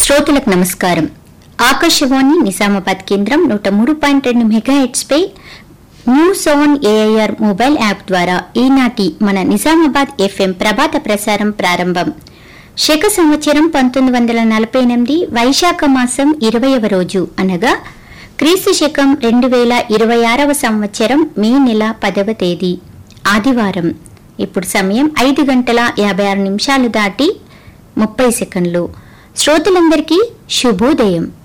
శ్రోతలకు నమస్కారం ఆకాశవాణి నిజామాబాద్ కేంద్రం నూట మూడు పాయింట్ రెండు మెగాహెట్స్ పై news on AIR mobile app ద్వారా ఈనాటి మన నిజామాబాద్ ఎఫ్ఎం ప్రభాత ప్రసారం ప్రారంభం శక సంవత్సరం పంతొమ్మిది వందల నలభై ఎనిమిది వైశాఖ మాసం ఇరవయవ రోజు అనగా క్రీస్తు శకం రెండు వేల ఇరవై ఆరవ సంవత్సరం మే నెల పదవ తేదీ ఆదివారం ఇప్పుడు సమయం ఐదు గంటల యాభై ఆరు నిమిషాలు దాటి ముప్పై సెకండ్లు శ్రోతలందరికీ శుభోదయం